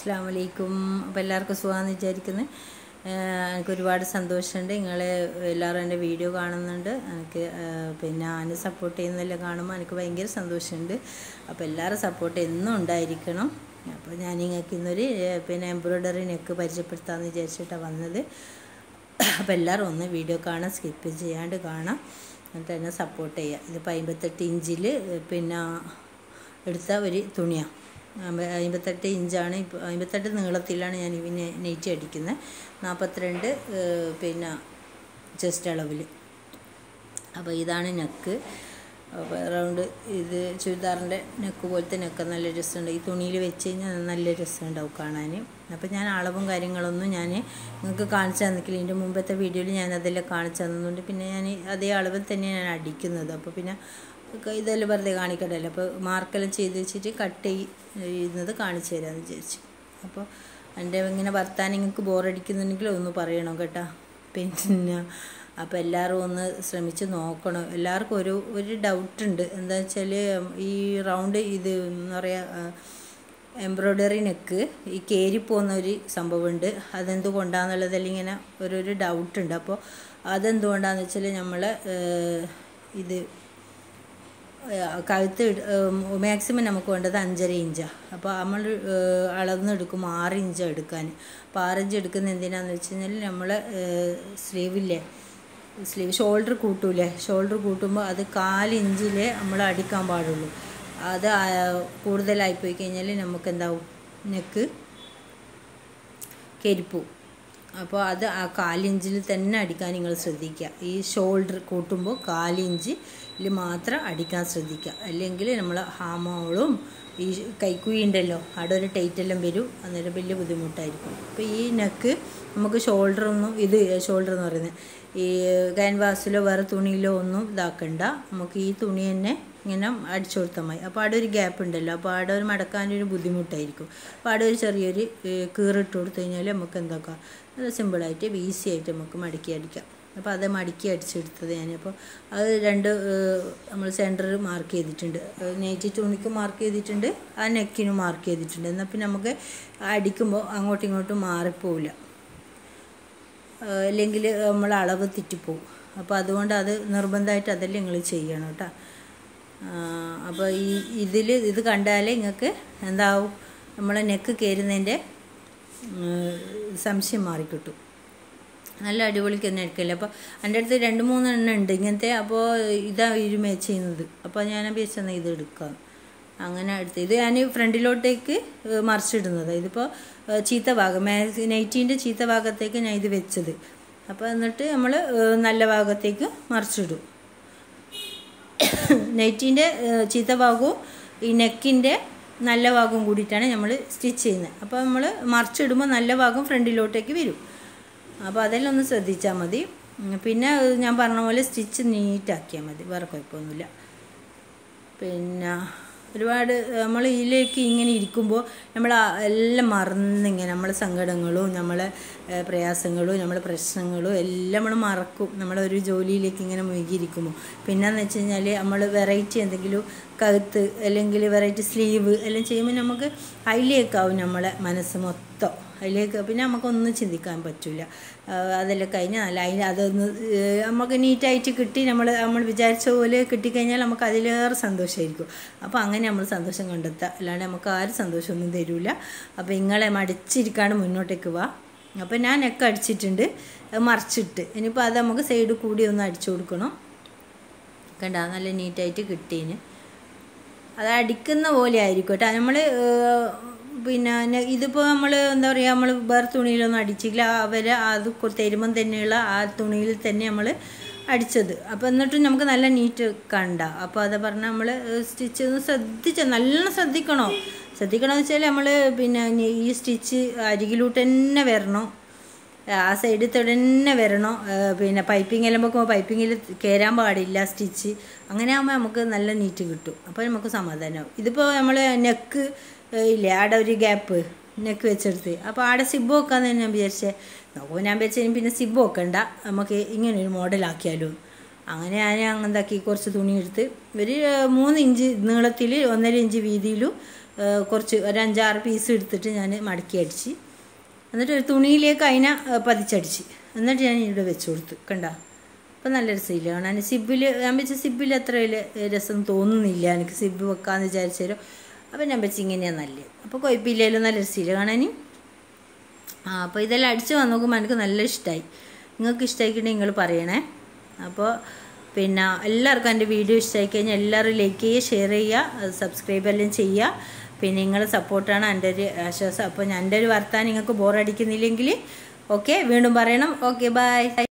അസ്സാം വലൈക്കും അപ്പോൾ എല്ലാവർക്കും സുഖമാണെന്ന് വിചാരിക്കുന്നു എനിക്ക് ഒരുപാട് സന്തോഷമുണ്ട് നിങ്ങൾ എല്ലാവരും എൻ്റെ വീഡിയോ കാണുന്നുണ്ട് എനിക്ക് പിന്നെ ഞാൻ സപ്പോർട്ട് ചെയ്യുന്നതെല്ലാം കാണുമ്പോൾ എനിക്ക് ഭയങ്കര സന്തോഷമുണ്ട് അപ്പോൾ എല്ലാവരും സപ്പോർട്ട് എന്നും ഉണ്ടായിരിക്കണം അപ്പോൾ ഞാൻ നിങ്ങൾക്ക് ഇന്നൊരു പിന്നെ എംബ്രോയ്ഡറി നെക്ക് പരിചയപ്പെടുത്താമെന്ന് വിചാരിച്ചിട്ടാണ് വന്നത് അപ്പോൾ എല്ലാവരും ഒന്ന് വീഡിയോ കാണാൻ സ്കിപ്പ് ചെയ്യാണ്ട് കാണാം എന്നിട്ട് എന്നെ സപ്പോർട്ട് ചെയ്യുക ഇതിപ്പോൾ അമ്പത്തെട്ട് ഇഞ്ചിൽ പിന്നെ എടുത്ത ഒരു തുണിയാണ് അമ്പത്തെട്ട് ഇഞ്ചാണ് ഇപ്പോൾ അമ്പത്തെട്ട് നീളത്തിലാണ് ഞാൻ ഇവന് നെയ്റ്റ് അടിക്കുന്നത് നാൽപ്പത്തിരണ്ട് പിന്നെ ചെസ്റ്റ് അളവിൽ അപ്പോൾ ഇതാണ് നെക്ക് അപ്പോൾ റൗണ്ട് ഇത് ചുരിദാറിൻ്റെ നെക്ക് പോലത്തെ നെക്ക് നല്ല രസമുണ്ട് ഈ തുണിയിൽ വെച്ച് കഴിഞ്ഞാൽ നല്ല രസമുണ്ടാവും കാണാൻ അപ്പോൾ ഞാൻ അളവും കാര്യങ്ങളൊന്നും ഞാൻ നിങ്ങൾക്ക് കാണിച്ചു തന്നിക്കില്ല ഇതിൻ്റെ മുമ്പത്തെ വീഡിയോയിൽ ഞാൻ അതെല്ലാം കാണിച്ചു തന്നതുകൊണ്ട് പിന്നെ ഞാൻ അതേ അളവിൽ തന്നെ ഞാൻ അടിക്കുന്നത് അപ്പോൾ പിന്നെ ഇതെല്ലാം വെറുതെ കാണിക്കണ്ടല്ലോ അപ്പോൾ മാർക്കെല്ലാം ചെയ്ത് വെച്ചിട്ട് കട്ട് ചെയ്യുന്നത് കാണിച്ചു തരാമെന്ന് വിചാരിച്ചു അപ്പോൾ എൻ്റെ ഇങ്ങനെ വർത്താനം നിങ്ങൾക്ക് ബോറടിക്കുന്നുണ്ടെങ്കിൽ ഒന്ന് പറയണം കേട്ടോ പിന്നെ അപ്പോൾ എല്ലാവരും ഒന്ന് ശ്രമിച്ച് നോക്കണം എല്ലാവർക്കും ഒരു ഒരു ഡൗട്ടുണ്ട് എന്താ വെച്ചാൽ ഈ റൗണ്ട് ഇത് എന്താ പറയുക എംബ്രോയ്ഡറി നെക്ക് ഈ കയറിപ്പോകുന്ന ഒരു സംഭവമുണ്ട് അതെന്തുകൊണ്ടാണെന്നുള്ളതെല്ലാം ഇങ്ങനെ ഓരോരു ഡൗട്ടുണ്ട് അപ്പോൾ അതെന്തുകൊണ്ടാണെന്ന് വെച്ചാൽ നമ്മൾ ഇത് കഴുത്ത് മാക്സിമം നമുക്ക് വേണ്ടത് അഞ്ചര ഇഞ്ചാണ് അപ്പോൾ നമ്മൾ അളന്നെടുക്കുമ്പോൾ ആറ് ഇഞ്ച് എടുക്കാൻ അപ്പോൾ ആറ് ഇഞ്ച് എടുക്കുന്ന എന്തിനാന്ന് വെച്ച് കഴിഞ്ഞാൽ നമ്മൾ സ്ലീവില്ലേ സ്ലീവ് ഷോൾഡർ കൂട്ടൂലേ ഷോൾഡർ കൂട്ടുമ്പോൾ അത് കാലിഞ്ചിലേ നമ്മൾ അടിക്കാൻ പാടുള്ളൂ അത് കൂടുതലായി പോയി കഴിഞ്ഞാൽ നമുക്ക് എന്താവും നെക്ക് കരിപ്പു അപ്പോൾ അത് ആ കാലിഞ്ചിൽ തന്നെ അടിക്കാൻ നിങ്ങൾ ശ്രദ്ധിക്കുക ഈ ഷോൾഡർ കൂട്ടുമ്പോൾ കാലിഞ്ചിൽ മാത്രം അടിക്കാൻ ശ്രദ്ധിക്കുക അല്ലെങ്കിൽ നമ്മൾ ഹാമോളും ഈ കൈക്കുഴി ഉണ്ടല്ലോ അവിടെ ഒരു ടൈറ്റെല്ലാം വരും അന്നേരം വലിയ ബുദ്ധിമുട്ടായിരിക്കും അപ്പോൾ ഈ നെക്ക് നമുക്ക് ഷോൾഡറൊന്നും ഇത് ഷോൾഡർ എന്ന് പറയുന്നത് ഈ ക്യാൻവാസിലോ വേറെ തുണിയിലോ ഒന്നും ഇതാക്കണ്ട നമുക്ക് ഈ തുണി തന്നെ ഇങ്ങനെ അടിച്ചു കൊടുത്താൽ മതി അപ്പോൾ അവിടെ ഒരു ഗ്യാപ്പ് ഉണ്ടല്ലോ അപ്പോൾ അവിടെ ഒരു മടക്കാനൊരു ബുദ്ധിമുട്ടായിരിക്കും അപ്പോൾ അവിടെ ഒരു ചെറിയൊരു കീറിട്ട് കൊടുത്തു കഴിഞ്ഞാൽ നമുക്ക് എന്താക്കാം അത് സിമ്പിളായിട്ട് ഈസി ആയിട്ട് നമുക്ക് മടക്കി അടിക്കാം അപ്പോൾ അത് മടക്കി അടിച്ചെടുത്തത് ഞാൻ അപ്പോൾ അത് രണ്ട് നമ്മൾ സെൻറ്റർ മാർക്ക് ചെയ്തിട്ടുണ്ട് നെയ്റ്റ് തുണിക്ക് മാർക്ക് ചെയ്തിട്ടുണ്ട് ആ നെക്കിനും മാർക്ക് ചെയ്തിട്ടുണ്ട് എന്നാൽ പിന്നെ നമുക്ക് അടിക്കുമ്പോൾ അങ്ങോട്ടും ഇങ്ങോട്ടും മാറിപ്പോവില്ല അല്ലെങ്കിൽ നമ്മൾ അളവ് തെറ്റിപ്പോവും അപ്പോൾ അതുകൊണ്ട് അത് നിർബന്ധമായിട്ട് അതെല്ലാം നിങ്ങൾ ചെയ്യണം കേട്ടോ അപ്പോൾ ഈ ഇതിൽ ഇത് കണ്ടാലേ നിങ്ങൾക്ക് എന്താവും നമ്മളെ നെക്ക് കയറുന്നതിൻ്റെ സംശയം മാറിക്കിട്ടും നല്ല അടിപൊളിക്ക് തന്നെ എടുക്കില്ല അപ്പോൾ എൻ്റെ അടുത്ത് രണ്ട് മൂന്ന് എണ്ണം ഉണ്ട് ഇങ്ങനത്തെ അപ്പോൾ ഇതാ ഇരുമേ ചെയ്യുന്നത് അപ്പോൾ ഞാൻ അപേക്ഷിച്ചെന്നാൽ ഇത് എടുക്കാം അങ്ങനെ എടുത്ത് ഇത് ഞാൻ ഫ്രണ്ടിലോട്ടേക്ക് മറിച്ചിടുന്നത് ഇതിപ്പോൾ ചീത്ത ഭാഗം മേ നൈറ്റീൻ്റെ ചീത്ത ഭാഗത്തേക്ക് ഞാൻ ഇത് വെച്ചത് അപ്പോൾ എന്നിട്ട് നമ്മൾ നല്ല ഭാഗത്തേക്ക് മറിച്ചിടും നെറ്റിൻ്റെ ചീത്ത ഭാഗവും ഈ നെക്കിൻ്റെ നല്ല ഭാഗവും കൂടിയിട്ടാണ് നമ്മൾ സ്റ്റിച്ച് ചെയ്യുന്നത് അപ്പോൾ നമ്മൾ മറിച്ചിടുമ്പോൾ നല്ല ഭാഗം ഫ്രണ്ടിലോട്ടേക്ക് വരും അപ്പോൾ അതെല്ലാം ഒന്ന് ശ്രദ്ധിച്ചാൽ മതി പിന്നെ ഞാൻ പറഞ്ഞ പോലെ സ്റ്റിച്ച് നീറ്റാക്കിയാൽ മതി വേറെ കുഴപ്പമൊന്നുമില്ല പിന്നെ ഒരുപാട് നമ്മൾ ഇതിലേക്ക് ഇങ്ങനെ ഇരിക്കുമ്പോൾ നമ്മൾ എല്ലാം മറന്നിങ്ങനെ നമ്മളെ സങ്കടങ്ങളും നമ്മളെ പ്രയാസങ്ങളും നമ്മളെ പ്രശ്നങ്ങളും എല്ലാം നമ്മൾ മറക്കും നമ്മളൊരു ജോലിയിലേക്ക് ഇങ്ങനെ മുഴുകിയിരിക്കുമ്പോൾ പിന്നെന്ന് വെച്ച് കഴിഞ്ഞാൽ നമ്മൾ വെറൈറ്റി എന്തെങ്കിലും കഴുത്ത് അല്ലെങ്കിൽ വെറൈറ്റി സ്ലീവ് എല്ലാം ചെയ്യുമ്പോൾ നമുക്ക് അതിലേക്കാവും നമ്മളെ മനസ്സ് മൊത്തം അതിലേക്ക് പിന്നെ നമുക്കൊന്നും ചിന്തിക്കാൻ പറ്റില്ല അതെല്ലാം കഴിഞ്ഞാൽ നല്ല അതിന് അതൊന്ന് നമുക്ക് നീറ്റായിട്ട് കിട്ടി നമ്മൾ നമ്മൾ വിചാരിച്ച പോലെ കിട്ടിക്കഴിഞ്ഞാൽ നമുക്ക് അതിലേറെ സന്തോഷമായിരിക്കും അപ്പോൾ അങ്ങനെ നമ്മൾ സന്തോഷം കണ്ടെത്തുക അല്ലാണ്ട് നമുക്ക് ആരും സന്തോഷമൊന്നും തരില്ല അപ്പോൾ ഇങ്ങളെ മടിച്ചിരിക്കാണ്ട് മുന്നോട്ടേക്ക് വാ അപ്പോൾ ഞാൻ നെക്ക് അടിച്ചിട്ടുണ്ട് മറിച്ചിട്ട് ഇനിയിപ്പോൾ അത് നമുക്ക് സൈഡ് കൂടി ഒന്ന് അടിച്ചു കൊടുക്കണം കണ്ട നല്ല നീറ്റായിട്ട് കിട്ടീന് അത് അടിക്കുന്ന പോലെ ആയിരിക്കും കേട്ടോ നമ്മൾ പിന്നെ ഇതിപ്പോൾ നമ്മൾ എന്താ പറയുക നമ്മൾ വേറെ തുണിയിലൊന്നും അടിച്ചില്ല അവർ അത് തരുമ്പം തന്നെയുള്ള ആ തുണിയിൽ തന്നെ നമ്മൾ അടിച്ചത് അപ്പോൾ എന്നിട്ടും നമുക്ക് നല്ല നീറ്റ് കണ്ട അപ്പോൾ അത് പറഞ്ഞാൽ നമ്മൾ സ്റ്റിച്ച് ഒന്ന് ശ്രദ്ധിച്ച നല്ലോണം ശ്രദ്ധിക്കണോ ശ്രദ്ധിക്കണമെന്ന് വെച്ചാൽ നമ്മൾ പിന്നെ ഈ സ്റ്റിച്ച് അരികിലോട്ട് തന്നെ വരണം ആ സൈഡിൽ തന്നെ വരണം പിന്നെ പൈപ്പിംഗ് എല്ലാം വെക്കുമ്പോൾ പൈപ്പിങ്ങിൽ കയറാൻ പാടില്ല സ്റ്റിച്ച് അങ്ങനെ ആകുമ്പോൾ നമുക്ക് നല്ല നീറ്റ് കിട്ടും അപ്പോൾ നമുക്ക് സമാധാനമാവും ഇതിപ്പോൾ നമ്മൾ നെക്ക് ഇല്ലേ ആടെ ഒരു ഗ്യാപ്പ് നെക്ക് വെച്ചെടുത്ത് അപ്പോൾ ആടെ സിബ് വെക്കാന്ന് ഞാൻ വിചാരിച്ചേ നോക്കുമ്പോൾ ഞാൻ വെച്ചതിന് പിന്നെ സിബ് വെക്കണ്ട നമുക്ക് ഇങ്ങനെ ഒരു മോഡലാക്കിയാലോ അങ്ങനെ ഞാൻ എന്താക്കി കുറച്ച് തുണി എടുത്ത് ഒരു മൂന്ന് ഇഞ്ച് നീളത്തിൽ ഒന്നര ഇഞ്ച് വീതിയിലും ഏഹ്, കുറച്ച് ഒരു അഞ്ചാറ് പീസ് എടുത്തിട്ട് ഞാൻ മടക്കി അടിച്ച് എന്നിട്ട് ഒരു തുണിയിലേക്ക് അതിനെ ഏഹ്, പതിച്ചടിച്ച് എന്നിട്ട് ഞാൻ ഇവിടെ വെച്ച് കൊടുത്തു കണ്ട അപ്പം നല്ല രസമില്ല കാണാൻ സിബിൽ ഞാൻ വെച്ച സിബിൽ അത്ര വലിയ രസം തോന്നുന്നില്ല എനിക്ക് സിബ് വെക്കാമെന്ന് വിചാരിച്ചാലോ അപ്പം ഞാൻ വെച്ച് ഇങ്ങനെയാണ് നല്ലത് അപ്പോൾ കുഴപ്പമില്ലല്ലോ നല്ല രസമില്ല കാണാൻ ആ അപ്പോൾ ഇതെല്ലാം അടിച്ച് വന്ന് നോക്കുമ്പോൾ എനിക്ക് നല്ല ഇഷ്ടമായി നിങ്ങൾക്ക് ഇഷ്ടമായിക്കിട്ടുണ്ടെങ്കിൽ നിങ്ങൾ പറയണേ അപ്പോൾ പിന്നെ എല്ലാവർക്കും എൻ്റെ വീഡിയോ ഇഷ്ടമായി കഴിഞ്ഞാൽ എല്ലാവരും ലൈക്ക് ചെയ്യുക ഷെയർ ചെയ്യുക സബ്സ്ക്രൈബ് എല്ലാം ചെയ്യുക പിന്നെ നിങ്ങളുടെ സപ്പോർട്ടാണ് എൻ്റെ ഒരു ആശ്വാസം അപ്പോൾ ഞാൻ എൻ്റെ ഒരു വർത്താനം നിങ്ങൾക്ക് ബോറടിക്കുന്നില്ലെങ്കിൽ ഓക്കെ വീണ്ടും പറയണം ഓക്കെ ബൈ